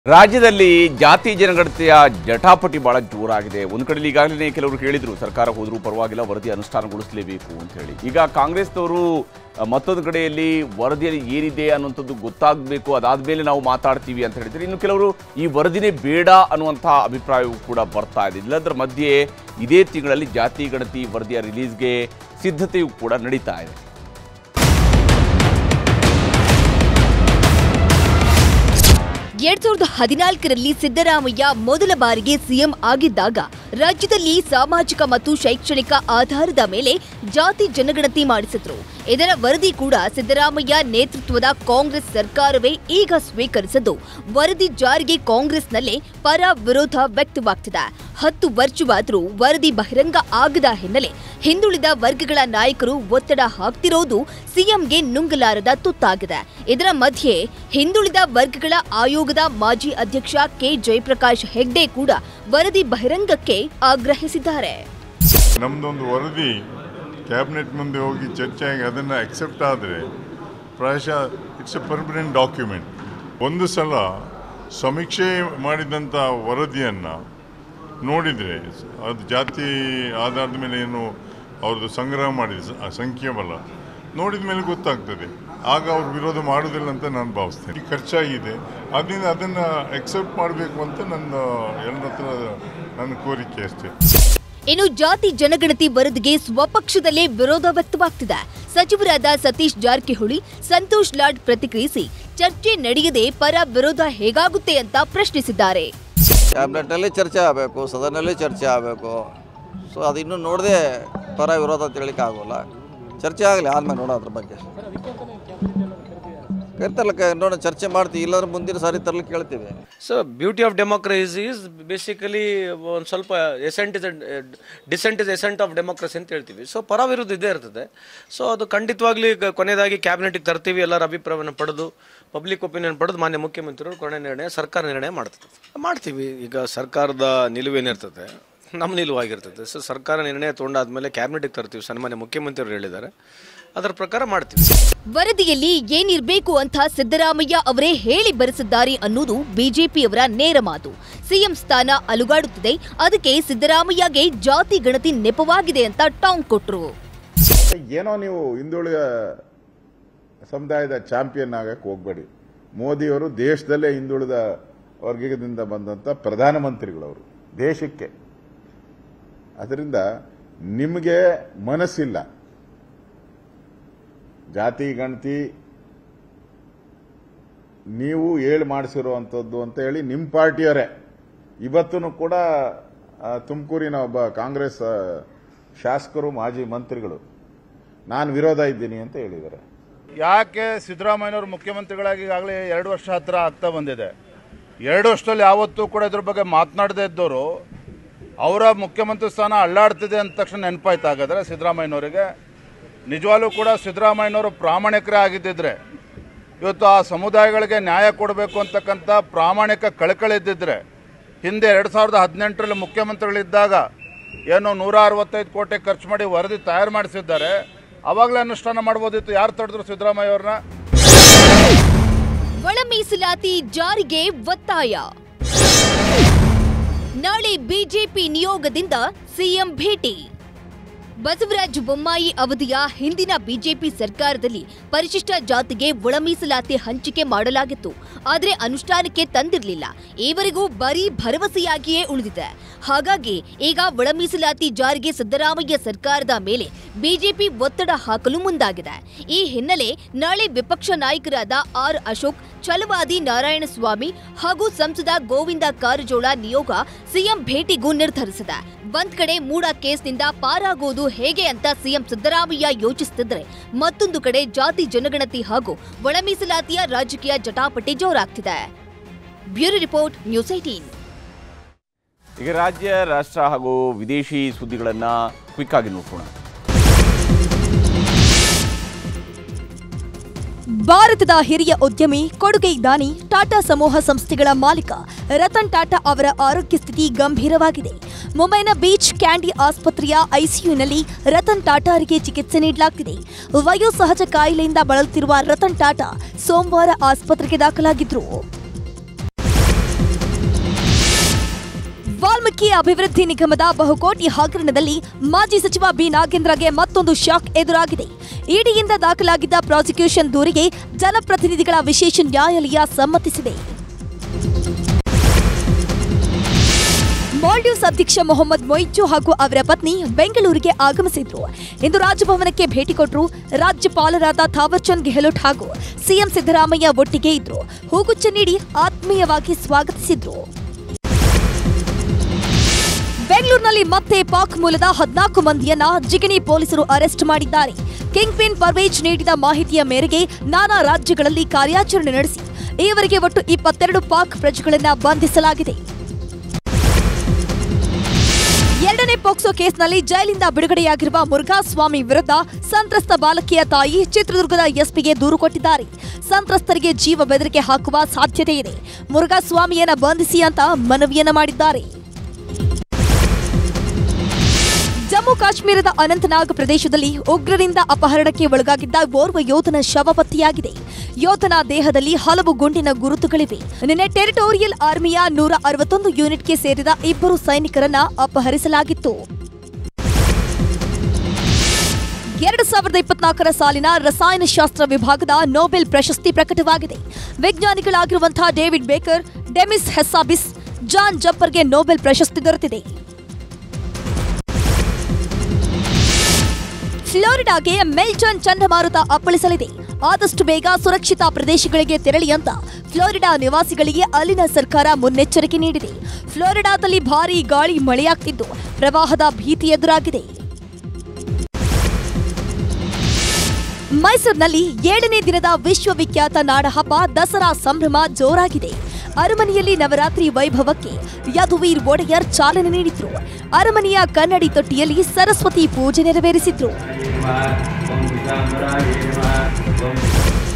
ರಾಜ್ಯದಲ್ಲಿ ಜಾತಿ ಜನಗಣತಿಯ ಜಟಾಪಟಿ ಬಹಳ ಜೋರಾಗಿದೆ ಒಂದು ಕಡೆ ಈಗಾಗಲೇ ಕೆಲವರು ಹೇಳಿದ್ರು ಸರ್ಕಾರ ಹೋದರೂ ಪರವಾಗಿಲ್ಲ ವರದಿ ಅನುಷ್ಠಾನಗೊಳಿಸಲೇಬೇಕು ಅಂತ ಹೇಳಿ ಈಗ ಕಾಂಗ್ರೆಸ್ನವರು ಅಹ್, ಮತ್ತೊಂದು ಕಡೆಯಲ್ಲಿ ವರದಿಯಲ್ಲಿ ಏನಿದೆ ಅನ್ನುವಂಥದ್ದು ಗೊತ್ತಾಗಬೇಕು ಅದಾದ್ಮೇಲೆ ನಾವು ಮಾತಾಡ್ತೀವಿ ಅಂತ ಹೇಳಿದ್ರೆ ಇನ್ನು ಕೆಲವರು ಈ ವರದಿನೇ ಬೇಡ ಅನ್ನುವಂಥ ಅಭಿಪ್ರಾಯವೂ ಕೂಡ ಬರ್ತಾ ಇದೆ ಇಲ್ಲದರ ಮಧ್ಯೆ ಇದೇ ತಿಂಗಳಲ್ಲಿ ಜಾತಿ ಗಣತಿ ವರದಿಯ ರಿಲೀಸ್ಗೆ ಸಿದ್ಧತೆಯೂ ಕೂಡ ನಡೀತಾ ಇದೆ ಎರಡ್ ಸಾವಿರದ ಹದಿನಾಲ್ಕರಲ್ಲಿ ಸಿದ್ದರಾಮಯ್ಯ ಮೊದಲ ಬಾರಿಗೆ ಸಿಎಂ ಆಗಿದ್ದಾಗ ರಾಜ್ಯದಲ್ಲಿ ಸಾಮಾಜಿಕ ಮತ್ತು ಶೈಕ್ಷಣಿಕ ಆಧಾರದ ಮೇಲೆ ಜಾತಿ ಜನಗಣತಿ ಮಾಡಿಸಿದ್ರು ಇದರ ವರದಿ ಕೂಡ ಸಿದ್ದರಾಮಯ್ಯ ನೇತೃತ್ವದ ಕಾಂಗ್ರೆಸ್ ಸರ್ಕಾರವೇ ಈಗ ಸ್ವೀಕರಿಸಿದ್ದು ವರದಿ ಜಾರಿಗೆ ಕಾಂಗ್ರೆಸ್ನಲ್ಲೇ ಪರ ವಿರೋಧ ವ್ಯಕ್ತವಾಗ್ತಿದೆ ಹತ್ತು ವರ್ಷವಾದರೂ ವರದಿ ಬಹಿರಂಗ ಆಗದ ಹಿನ್ನೆಲೆ ಹಿಂದುಳಿದ ವರ್ಗಗಳ ನಾಯಕರು ಒತ್ತಡ ಹಾಕ್ತಿರೋದು ಸಿಎಂಗೆ ನುಂಗಲಾರದ ತುತ್ತಾಗಿದೆ ಇದರ ಮಧ್ಯೆ ಹಿಂದುಳಿದ ವರ್ಗಗಳ ಆಯೋಗದ ಮಾಜಿ ಅಧ್ಯಕ್ಷ ಕೆ ಜಯಪ್ರಕಾಶ್ ಹೆಗ್ಡೆ ಕೂಡ ವರದಿ ಬಹಿರಂಗಕ್ಕೆ ಆಗ್ರಹಿಸಿದ್ದಾರೆ ನಮ್ಮದೊಂದು ವರದಿ ಕ್ಯಾಬಿನೆಟ್ ಮುಂದೆ ಹೋಗಿ ಚರ್ಚೆ ಆಗಿ ಅದನ್ನು ಅಕ್ಸೆಪ್ಟ್ ಆದರೆ ಪ್ರಾಯಶಃ ಇಟ್ಸ್ ಎ ಪರ್ಮನೆಂಟ್ ಡಾಕ್ಯುಮೆಂಟ್ ಒಂದು ಸಲ ಸಮೀಕ್ಷೆ ಮಾಡಿದಂಥ ವರದಿಯನ್ನು ನೋಡಿದರೆ ಅದು ಜಾತಿ ಆಧಾರದ ಮೇಲೆ ಏನು ಅವ್ರದ್ದು ಸಂಗ್ರಹ ಮಾಡಿದ ಸ- ಆ ಸಂಖ್ಯೆ ಬಲ ನೋಡಿದ ಮೇಲೆ ಗೊತ್ತಾಗ್ತದೆ ಆಗ ಅವ್ರು ವಿರೋಧ ಮಾಡೋದಿಲ್ಲ ಅಂತ ನಾನು ಭಾವಿಸ್ತೇನೆ ಈ ಖರ್ಚಾಗಿದೆ ಅದರಿಂದ ಅದನ್ನು ಅಕ್ಸೆಪ್ಟ್ ಮಾಡಬೇಕು ಅಂತ ನನ್ನ ಎಲ್ಲರ ಹತ್ರ ನನ್ನ ಕೋರಿಕೆ ಅಷ್ಟೇ ಇನ್ನು ಜಾತಿ ಜನಗಣತಿ ವರದಿಗೆ ಸ್ವಪಕ್ಷದಲ್ಲೇ ವಿರೋಧ ವ್ಯಕ್ತವಾಗ್ತಿದೆ ಸಚಿವರಾದ ಸತೀಶ್ ಜಾರಕಿಹೊಳಿ ಸಂತೋಷ್ ಲಾಡ್ ಪ್ರತಿಕ್ರಿಯಿಸಿ ಚರ್ಚೆ ನಡೆಯದೆ ಪರ ವಿರೋಧ ಹೇಗಾಗುತ್ತೆ ಅಂತ ಪ್ರಶ್ನಿಸಿದ್ದಾರೆ ಕ್ಯಾಬಿನೆಟ್ನಲ್ಲಿ ಚರ್ಚೆ ಆಗಬೇಕು ಸದನದಲ್ಲಿ ಚರ್ಚೆ ಆಗಬೇಕು ಸೊ ಅದು ಇನ್ನೂ ನೋಡದೆ ಪರ ವಿರೋಧ ಅಂತ ಹೇಳಿಕ್ಕೆ ಆಗೋಲ್ಲ ಚರ್ಚೆ ಆಗಲಿ ಆದ್ಮೇಲೆ ನೋಡೋ ಅದ್ರ ಬಗ್ಗೆ ಕರಿತಾರಲ್ಲ ಕ- ನೋಡೋಣ ಚರ್ಚೆ ಮಾಡ್ತೀವಿ ಇಲ್ಲಾಂದ್ರೆ ಮುಂದಿನ ಸಾರಿ ತರ್ಲಿಕ್ಕೆ ಕೇಳ್ತೀವಿ so beauty of democracy is basically ಒಂದು ಸ್ವಲ್ಪ ascent is descent is ascent of democracy ಅಂತ ಹೇಳ್ತೀವಿ ಸೊ ಪರ ವಿರುದ್ಧ ಇದ್ದೇ ಇರ್ತದೆ ಸೊ ಅದು ಖಂಡಿತವಾಗ್ಲಿ ಈಗ ಕೊನೆಯದಾಗಿ ಕ್ಯಾಬಿನೆಟ್ಗೆ ತರ್ತೀವಿ ಎಲ್ಲರ ಅಭಿಪ್ರಾಯವನ್ನು ಪಡೆದು ಪಬ್ಲಿಕ್ ಒಪಿನಿಯನ್ ಪಡೆದು ಮಾನ್ಯ ಮುಖ್ಯಮಂತ್ರಿಗಳು ಕೊನೆ ನಿರ್ಣಯ ಸರ್ಕಾರ ನಿರ್ಣಯ ಮಾಡ್ತದೆ ಮಾಡ್ತೀವಿ ಈಗ ಸರ್ಕಾರದ ನಿಲುವೇನಿರ್ತದೆ ನಮ್ಮ ನಿಲುವಾಗಿರ್ತದೆ ಸೊ ಸರ್ಕಾರ ನಿರ್ಣಯ ತೊಗೊಂಡಾದ್ಮೇಲೆ ಕ್ಯಾಬಿನೆಟ್ಗೆ ತರ್ತೀವಿ ಸನ್ಮಾನ್ಯ ಮುಖ್ಯಮಂತ್ರಿಗಳು ಹೇಳಿದ್ದಾರೆ ಅದರ ಪ್ರಕಾರ ಮಾಡ್ತೀವಿ ವರದಿಯಲ್ಲಿ ಏನಿರ್ಬೇಕು ಅಂತ ಸಿದ್ದರಾಮಯ್ಯ ಅವರೇ ಹೇಳಿ ಬರೆಸಿದ್ದಾರೆ ಅನ್ನೋದು ಬಿಜೆಪಿಯವರ ನೇರ ಮಾತು ಸಿಎಂ ಸ್ಥಾನ ಅಲುಗಾಡುತ್ತಿದೆ ಅದಕ್ಕೆ ಸಿದ್ದರಾಮಯ್ಯಗೆ ಜಾತಿ ಗಣತಿ ನೆಪವಾಗಿದೆ ಅಂತ ಟಾಂಗ್ ಕೊಟ್ರು ಏನೋ ನೀವು ಹಿಂದುಳಿದ ಸಮುದಾಯದ ಚಾಂಪಿಯನ್ ಆಗಕ್ಕೆ ಹೋಗ್ಬೇಡಿ ಮೋದಿಯವರು ದೇಶದಲ್ಲೇ ಹಿಂದುಳಿದ ವರ್ಗದಿಂದ ಬಂದಂತ ಪ್ರಧಾನಮಂತ್ರಿಗಳವರು ದೇಶಕ್ಕೆ ಅದರಿಂದ ನಿಮಗೆ ಮನಸ್ಸಿಲ್ಲ ಜಾತಿ ಗಣತಿ ನೀವು ಹೇಳಿ ಮಾಡಿಸಿರುವಂಥದ್ದು ಅಂತ ಹೇಳಿ ನಿಮ್ಮ ಪಾರ್ಟಿಯವರೇ ಇವತ್ತೂ ಕೂಡ ಆ, ತುಮಕೂರಿನ ಒಬ್ಬ ಕಾಂಗ್ರೆಸ್ ಆ, ಶಾಸಕರು ಮಾಜಿ ಮಂತ್ರಿಗಳು ನಾನು ವಿರೋಧ ಇದ್ದೀನಿ ಅಂತ ಹೇಳಿದ್ದಾರೆ ಯಾಕೆ ಸಿದ್ದರಾಮಯ್ಯನವರು ಮುಖ್ಯಮಂತ್ರಿಗಳಾಗಿ ಈಗಾಗಲೇ ಎರಡು ವರ್ಷ ಹತ್ರ ಆಗ್ತಾ ಬಂದಿದೆ ಎರಡು ವರ್ಷದಲ್ಲಿ ಯಾವತ್ತೂ ಕೂಡ ಇದ್ರ ಬಗ್ಗೆ ಮಾತನಾಡದೇ ಇದ್ದವರು ಅವರ ಮುಖ್ಯಮಂತ್ರಿ ಸ್ಥಾನ ಅಳ್ಳಾಡ್ತಿದೆ ಅಂದ ತಕ್ಷಣ ನೆನಪಾಯ್ತು ಹಾಗಾದ್ರೆ ಸಿದ್ದರಾಮಯ್ಯನವರಿಗೆ ನಿಜವಾಗ್ಲೂ ಕೂಡ ಸಿದ್ದರಾಮಯ್ಯನವರು ಪ್ರಾಮಾಣಿಕರೇ ಆಗಿದ್ದಿದ್ರೆ ಇವತ್ತು ಆ ಸಮುದಾಯಗಳಿಗೆ ನ್ಯಾಯ ಕೊಡಬೇಕು ಅಂತಕ್ಕಂಥ ಪ್ರಾಮಾಣಿಕ ಕಳಕಳಿ ಇದ್ದಿದ್ರೆ ಹಿಂದೆ ಎರಡು ಸಾವಿರದ ಹದಿನೆಂಟರಲ್ಲಿ ಮುಖ್ಯಮಂತ್ರಿಗಳಿದ್ದಾಗ ಏನೋ ನೂರ ಅರವತ್ತೈದು ಕೋಟಿ ಖರ್ಚು ಮಾಡಿ ವರದಿ ತಯಾರು ಮಾಡಿಸಿದ್ದಾರೆ ಅವಾಗಲೇ ಅನುಷ್ಠಾನ ಮಾಡ್ಬೋದಿತ್ತು ಯಾರು ತಡೆದ್ರು ಸಿದ್ದರಾಮಯ್ಯ ಅವ್ರನ್ನ ಒಳ ಮೀಸಲಾತಿ ಜಾರಿಗೆ ಒತ್ತಾಯ ನಾಳೆ ಬಿಜೆಪಿ ನಿಯೋಗದಿಂದ ಸಿಎಂ ಭೇಟಿ ಬಸವರಾಜ ಬೊಮ್ಮಾಯಿ ಅವಧಿಯ ಹಿಂದಿನ ಬಿಜೆಪಿ ಸರ್ಕಾರದಲ್ಲಿ ಪರಿಶಿಷ್ಟ ಜಾತಿಗೆ ಒಳ ಮೀಸಲಾತಿ ಹಂಚಿಕೆ ಮಾಡಲಾಗಿತ್ತು ಆದರೆ ಅನುಷ್ಠಾನಕ್ಕೆ ತಂದಿರಲಿಲ್ಲ ಈವರೆಗೂ ಬರೀ ಭರವಸೆಯಾಗಿಯೇ ಉಳಿದಿದೆ ಹಾಗಾಗಿ ಈಗ ಒಳ ಮೀಸಲಾತಿ ಜಾರಿಗೆ ಸಿದ್ದರಾಮಯ್ಯ ಸರ್ಕಾರದ ಮೇಲೆ ಬಿಜೆಪಿ ಒತ್ತಡ ಹಾಕಲು ಮುಂದಾಗಿದೆ ಈ ಹಿನ್ನೆಲೆ ನಾಳೆ ವಿಪಕ್ಷ ನಾಯಕರಾದ ಆರ್ ಅಶೋಕ್ ಛಲವಾದಿ ನಾರಾಯಣಸ್ವಾಮಿ ಹಾಗೂ ಸಂಸದ ಗೋವಿಂದ ಕಾರಜೋಳ ನಿಯೋಗ ಸಿಎಂ ಭೇಟಿಗೂ ನಿರ್ಧರಿಸಿದೆ ಒಂದ್ ಕಡೆ ಮೂಡ ಕೇಸ್ನಿಂದ ಪಾರಾಗೋದು ಹೇಗೆ ಅಂತ ಸಿಎಂ ಸಿದ್ದರಾಮಯ್ಯ ಯೋಚಿಸುತ್ತಿದ್ರೆ ಮತ್ತೊಂದು ಕಡೆ ಜಾತಿ ಜನಗಣತಿ ಹಾಗೂ ಒಳ ಮೀಸಲಾತಿಯ ರಾಜಕೀಯ ಜಟಾಪಟಿ ಜೋರಾಗ್ತಿದೆ ಬ್ಯೂರೋ ರಿಪೋರ್ಟ್ ನ್ಯೂಸ್ ಏಟೀನ್ ಈಗ ರಾಜ್ಯ ರಾಷ್ಟ್ರ ಹಾಗೂ ವಿದೇಶಿ ಸುದ್ದಿಗಳನ್ನು ಕ್ವಿಕ್ ಆಗಿ ನೋಡೋಣ ಭಾರತದ ಹಿರಿಯ ಉದ್ಯಮಿ ಕೊಡುಗೈ ದಾನಿ ಟಾಟಾ ಸಮೂಹ ಸಂಸ್ಥೆಗಳ ಮಾಲೀಕ ರತನ್ ಟಾಟಾ ಅವರ ಆರೋಗ್ಯ ಸ್ಥಿತಿ ಗಂಭೀರವಾಗಿದೆ ಮುಂಬೈನ ಬೀಚ್ ಕ್ಯಾಂಡಿ ಆಸ್ಪತ್ರೆಯ ಐಸಿಯುನಲ್ಲಿ ರತನ್ ಟಾಟಾರಿಗೆ ಚಿಕಿತ್ಸೆ ನೀಡಲಾಗ್ತಿದೆ ವಯೋಸಹಜ ಕಾಯಿಲೆಯಿಂದ ಬಳಲುತ್ತಿರುವ ರತನ್ ಟಾಟಾ ಸೋಮವಾರ ಆಸ್ಪತ್ರೆಗೆ ದಾಖಲಾಗಿದ್ರು ರಾಜಕೀಯ ಅಭಿವೃದ್ಧಿ ನಿಗಮದ ಬಹುಕೋಟಿ ಹಗರಣದಲ್ಲಿ ಮಾಜಿ ಸಚಿವ ಬಿ ನಾಗೇಂದ್ರಗೆ ಮತ್ತೊಂದು ಶಾಕ್ ಎದುರಾಗಿದೆ ಇಡಿಯಿಂದ ದಾಖಲಾಗಿದ್ದ ಪ್ರಾಸಿಕ್ಯೂಷನ್ ದೂರಿಗೆ ಜನಪ್ರತಿನಿಧಿಗಳ ವಿಶೇಷ ನ್ಯಾಯಾಲಯ ಸಮ್ಮತಿಸಿದೆ ಮಾಲ್ಡೀವ್ಸ್ ಅಧ್ಯಕ್ಷ ಮೊಹಮ್ಮದ್ ಮೊಯ್ಜು ಹಾಗೂ ಅವರ ಪತ್ನಿ ಬೆಂಗಳೂರಿಗೆ ಆಗಮಿಸಿದ್ರು ಇಂದು ರಾಜಭವನಕ್ಕೆ ಭೇಟಿ ಕೊಟ್ಟರು ರಾಜ್ಯಪಾಲರಾದ ಥಾವರ್ಚಂದ್ ಗೆಹ್ಲೋಟ್ ಹಾಗೂ ಸಿಎಂ ಸಿದ್ದರಾಮಯ್ಯ ಒಟ್ಟಿಗೆ ಇದ್ರು ಹೂಗುಚ್ಚ ನೀಡಿ ಆತ್ಮೀಯವಾಗಿ ಸ್ವಾಗತಿಸಿದ್ರು ಬೆಂಗಳೂರಿನಲ್ಲಿ ಮತ್ತೆ ಪಾಕ್ ಮೂಲದ ಹದಿನಾಲ್ಕು ಮಂದಿಯನ್ನ ಜಿಗಣಿ ಪೊಲೀಸರು ಅರೆಸ್ಟ್ ಮಾಡಿದ್ದಾರೆ ಕಿಂಗ್ ಪಿನ್ ಪರ್ವೇಜ್ ನೀಡಿದ ಮಾಹಿತಿಯ ಮೇರೆಗೆ ನಾನಾ ರಾಜ್ಯಗಳಲ್ಲಿ ಕಾರ್ಯಾಚರಣೆ ನಡೆಸಿ ಈವರೆಗೆ ಒಟ್ಟು ಇಪ್ಪತ್ತೆರಡು ಪಾಕ್ ಪ್ರಜೆಗಳನ್ನ ಬಂಧಿಸಲಾಗಿದೆ ಎರಡನೇ ಪೋಕ್ಸೋ ಕೇಸ್ನಲ್ಲಿ ಜೈಲಿಂದ ಬಿಡುಗಡೆಯಾಗಿರುವ ಮುರುಘಾಸ್ವಾಮಿ ವಿರುದ್ಧ ಸಂತ್ರಸ್ತ ಬಾಲಕಿಯ ತಾಯಿ ಚಿತ್ರದುರ್ಗದ ಎಸ್ಪಿಗೆ ದೂರು ಕೊಟ್ಟಿದ್ದಾರೆ ಸಂತ್ರಸ್ತರಿಗೆ ಜೀವ ಬೆದರಿಕೆ ಹಾಕುವ ಸಾಧ್ಯತೆ ಇದೆ ಮುರುಘಾಸ್ವಾಮಿಯನ್ನ ಬಂಧಿಸಿ ಅಂತ ಮನವಿಯನ್ನ ಮಾಡಿದ್ದಾರೆ ಜಮ್ಮು ಕಾಶ್ಮೀರದ ಅನಂತನಾಗ್ ಪ್ರದೇಶದಲ್ಲಿ ಉಗ್ರರಿಂದ ಅಪಹರಣಕ್ಕೆ ಒಳಗಾಗಿದ್ದ ಓರ್ವ ಯೋಧನ ಶವ ಪತ್ತೆಯಾಗಿದೆ ಯೋಧನ ದೇಹದಲ್ಲಿ ಹಲವು ಗುಂಡಿನ ಗುರುತುಗಳಿವೆ ನಿನ್ನೆ ಟೆರಿಟೋರಿಯಲ್ ಆರ್ಮಿಯ ನೂರ ಅರವತ್ತೊಂದು ಯೂನಿಟ್ಗೆ ಸೇರಿದ ಇಬ್ಬರು ಸೈನಿಕರನ್ನ ಅಪಹರಿಸಲಾಗಿತ್ತು ಎರಡು ಸಾವಿರದ ಇಪ್ಪತ್ನಾಲ್ಕರ ಸಾಲಿನ ರಸಾಯನಶಾಸ್ತ್ರ ವಿಭಾಗದ ನೊಬೆಲ್ ಪ್ರಶಸ್ತಿ ಪ್ರಕಟವಾಗಿದೆ ವಿಜ್ಞಾನಿಗಳಾಗಿರುವಂತಹ David Baker Demis Hassabis John ಜಪ್ಪರ್ಗೆ ನೊಬೆಲ್ ಪ್ರಶಸ್ತಿ ದೊರೆತಿದೆ ಫ್ಲೋರಿಡಾಗೆ ಮೆಲ್ಟನ್ ಚಂಡಮಾರುತ ಅಪ್ಪಳಿಸಲಿದೆ ಆದಷ್ಟು ಬೇಗ ಸುರಕ್ಷಿತ ಪ್ರದೇಶಗಳಿಗೆ ತೆರಳಿ ಅಂತ ಫ್ಲೋರಿಡಾ ನಿವಾಸಿಗಳಿಗೆ ಅಲ್ಲಿನ ಸರ್ಕಾರ ಮುನ್ನೆಚ್ಚರಿಕೆ ನೀಡಿದೆ ಫ್ಲೋರಿಡಾದಲ್ಲಿ ಭಾರೀ ಗಾಳಿ ಮಳೆಯಾಗ್ತಿದ್ದು ಪ್ರವಾಹದ ಭೀತಿ ಎದುರಾಗಿದೆ ಮೈಸೂರಿನಲ್ಲಿ ಏಳನೇ ದಿನದ ವಿಶ್ವವಿಖ್ಯಾತ ನಾಡಹಬ್ಬ ದಸರಾ ಸಂಭ್ರಮ ಜೋರಾಗಿದೆ ಅರಮನೆಯಲ್ಲಿ ನವರಾತ್ರಿ ವೈಭವಕ್ಕೆ ಯದುವೀರ್ ಒಡೆಯರ್ ಚಾಲನೆ ನೀಡಿದ್ರು ಅರಮನೆಯ ಕನ್ನಡಿ ತೊಟ್ಟಿಯಲ್ಲಿ ಸರಸ್ವತಿ ಪೂಜೆ ನೆರವೇರಿಸಿದ್ರು